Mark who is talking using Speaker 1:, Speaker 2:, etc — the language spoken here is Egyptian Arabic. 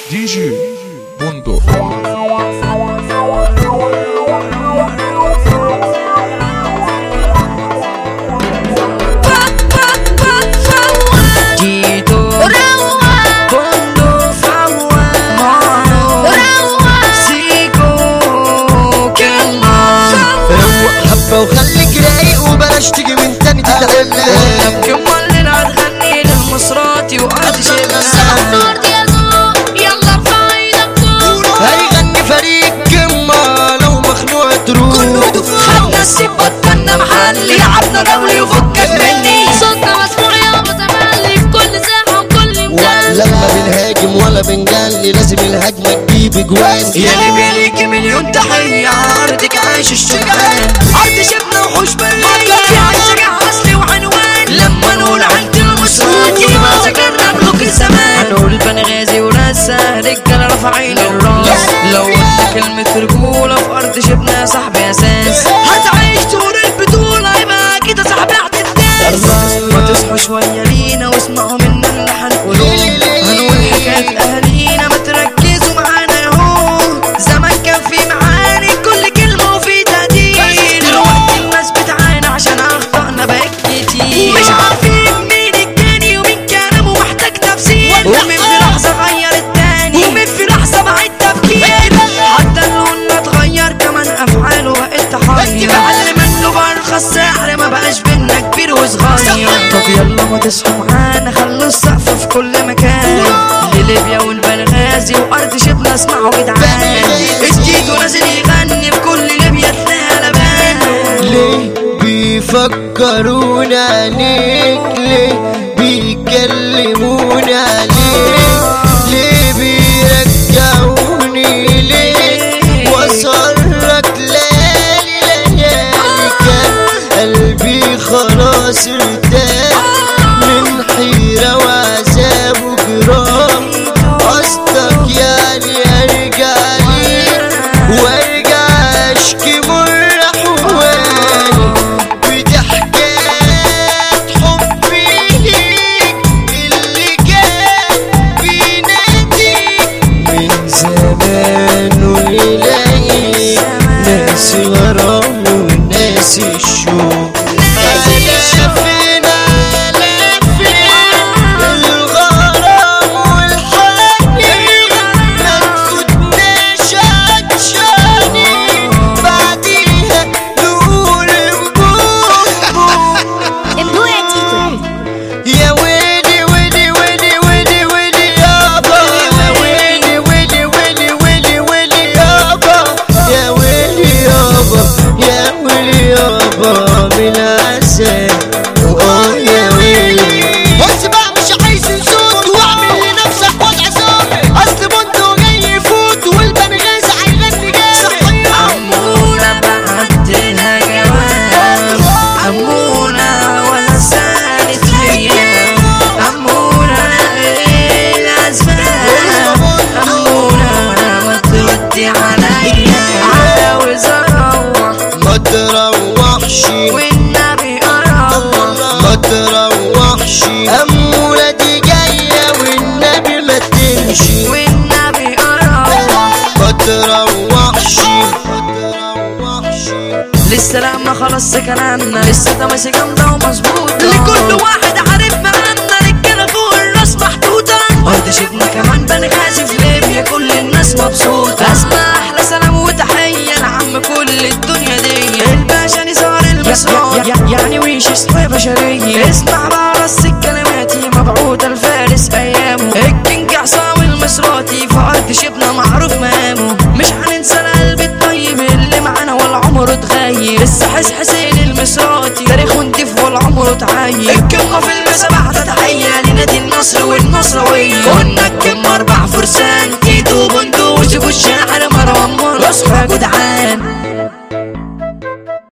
Speaker 1: دي جي بندق
Speaker 2: جيتو
Speaker 3: روق
Speaker 2: بندق فوق سيكو كمان
Speaker 4: روق حبة وخليك رايق وبلاش تيجي من تاني تتعب
Speaker 2: كمل هتغني للمصراتي وقعد شباب
Speaker 3: النور دي يا ذوق يلا ارفع ايدك فوق
Speaker 4: هيغني فريق كمة لو مخنوع تروح
Speaker 2: خدنا السيب بطلنا محل لعبنا دولي وفكك مني
Speaker 3: صوتنا مسموع يا ابو تملي في كل ساحة وكل مكان
Speaker 4: لما بنهاجم ولا بنجلي لازم الهجمة تجيب جوان
Speaker 2: يا ليبيا ليكي مليون تحية عرضك عايش الشجعان عرض شبنا وحوش برية فيها الشجاع أصلي وعنوان لما نقول عيلة المصراتي ما ذكرنا ملوك الزمان هنقول بنغازي وناسة رجالة رافعين الراس لو قلت كلمة رجولة في أرض شبنا يا صاحبي أساس هتعيش طول البطولة يبقى كده صاحبي هتداس ما تصحوا شوية لينا واسمعوا منا اللي هنقوله هنقول حكاية أهالينا ما تركزوا معانا ياهو زمان كان في معاني كل كلمة وفي تهديد دلوقتي الناس بتعاني عشان أخطأنا بقت كتير مش عارفين مين الجاني ومين كلامه محتاج تفسير ومين في لحظة غير التاني ومين في لحظة بعد تفكير حتى لوننا اتغير كمان أفعاله بقت تحير اللي منه برخص السحر ما بقاش بينا كبير وصغير طب يلا ما تصحوا معانا خلوا السقف في كل مكان لليبيا والبنغازي وارض شبنا اسمعوا جدعان الجيتو نازل يغني في كل ليبيا تلاقي لبان
Speaker 4: ليه بيفكرونا عليك ليه بيكلمونا عليك ليه بيرجعوني ليه وصلك ليالي ليالي كان قلبي خلاص ارتاح من حيرة وعذاب وجرام قصدك يعني ارجع ليك وارجع اشكي مر احوالي ودي حكايات حبي ليك اللي كان بيناديك من زمان ويلاقيك ناسي غرام وناسي الشوق أنا فينا لفين الغرام والحنين ما تفوتناش عطشاني بعديها نقول انبوبو
Speaker 3: انبوع يا تيتو
Speaker 4: يا ويلي ويلي ويلي ويلي ويلي يابا يا ويلي ويلي ويلي ويلي ويلي يابا يا ويلي يابا يا ويلي يابا من العسل اه يا ويلي بص بقى مش عايز نسوت واعمل لنفسك وضع صامت اصل بندق جاي يفوت والبنغاز هيغني جامد
Speaker 2: أمونة بعدلها جواب أمونة ولا سالت فيا أمونة إيه الأسباب أمونة ما تردي عليا عاوز أروح
Speaker 4: ما تروحش
Speaker 2: والنبي أروح
Speaker 4: ما تروحش أمورة دي جاية والنبي ما تمشي
Speaker 2: والنبي أروح
Speaker 4: ما تروحش ما تروحش
Speaker 2: لسه لما خلاص كلامنا لسه ده ماشي جامدة ومظبوطة لكل واحد عارف مقامنا رجالة فوق الراس محطوطة أرض شبنا كمان بنغازي في ليبيا كل الناس مبسوطة أسمع أحلى سلام وتحية لعم كل الدنيا دي الباشا نزار المصري يعني ويش اسمه بشرية اسمع بقى رص الكلماتي مبعوثة لفارس أيامه الكينج عصام المصراتي في أرض شبنا معروف مقامه مش هننسى القلب الطيب اللي معانا والعمر اتغير السحس حسين المصراتي تاريخه نضيف والعمر اتعير الكلمة في المسا بعد تحية لنادي النصر والنصراوية